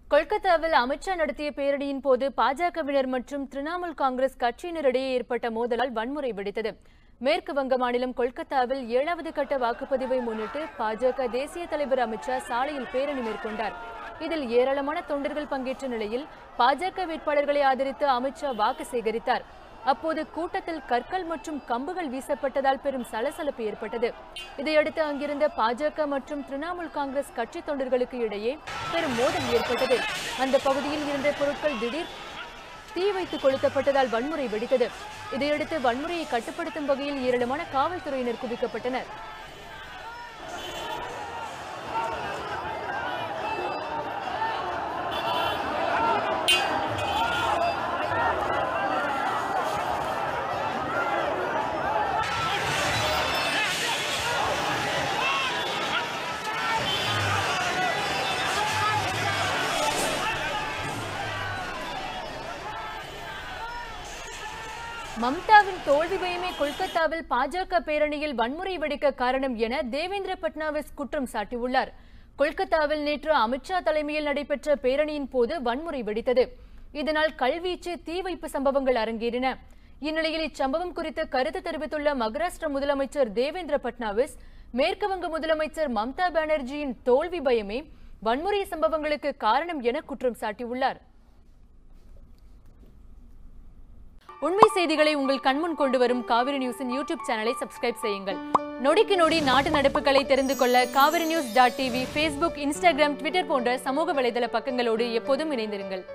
கொல்கத்தாவில் அமித்ஷா நடத்திய பேரணியின் போது பாஜகவினர் மற்றும் திரிணாமுல் காங்கிரஸ் கட்சியினரிடையே ஏற்பட்ட மோதலால் வன்முறை வெடித்தது மேற்கு வங்க மாநிலம் கொல்கத்தாவில் ஏழாவது கட்ட வாக்குப்பதிவை முன்னிட்டு பாஜக தேசிய தலைவர் அமித்ஷா சாலையில் பேரணி மேற்கொண்டார் இதில் ஏராளமான தொண்டர்கள் பங்கேற்ற நிலையில் பாஜக வேட்பாளர்களை ஆதரித்து அமித்ஷா வாக்கு சேகரித்தார் அப்போது கூட்டத்தில் கற்கள் மற்றும் கம்புகள் வீசப்பட்டதால் பெரும் சலசலப்பு ஏற்பட்டது இதையடுத்து அங்கிருந்த பாஜக மற்றும் திரிணாமுல் காங்கிரஸ் கட்சி தொண்டர்களுக்கு இடையே பெரும் மோதல் ஏற்பட்டது அந்த பகுதியில் இருந்த பொருட்கள் திடீர் தீ வைத்து கொளுத்தப்பட்டதால் வன்முறை வெடித்தது இதையடுத்து வன்முறையை கட்டுப்படுத்தும் வகையில் ஏராளமான காவல்துறையினர் குவிக்கப்பட்டனர் மம்தாவின் தோல்வி பயமே கொல்கத்தாவில் பாஜக பேரணியில் வன்முறை வெடிக்க காரணம் என தேவேந்திர பட்னாவிஸ் குற்றம் சாட்டியுள்ளார் கொல்கத்தாவில் நேற்று அமித்ஷா தலைமையில் நடைபெற்ற பேரணியின் போது வன்முறை வெடித்தது இதனால் கல்வீச்சு தீ வைப்பு சம்பவங்கள் அரங்கேறின இந்நிலையில் இச்சம்பவம் குறித்து கருத்து தெரிவித்துள்ள மகாராஷ்டிர முதலமைச்சர் தேவேந்திர பட்னாவிஸ் மேற்கு வங்க முதலமைச்சர் மம்தா பானர்ஜியின் தோல்வி பயமே வன்முறை சம்பவங்களுக்கு காரணம் என குற்றம் சாட்டியுள்ளார் உண்மை செய்திகளை உங்கள் கண்முன் கொண்டு வரும் காவிரி நியூஸின் யூடியூப் சேனலை சப்ஸ்கிரைப் செய்யுங்கள் நொடிக்கு நொடி நாட்டு நடப்புகளை தெரிந்து கொள்ள Kaveri news dot TV Facebook Instagram Twitter போன்ற சமூக வலைதள பக்கங்களோடு எப்போதும் இணைந்திருங்கள்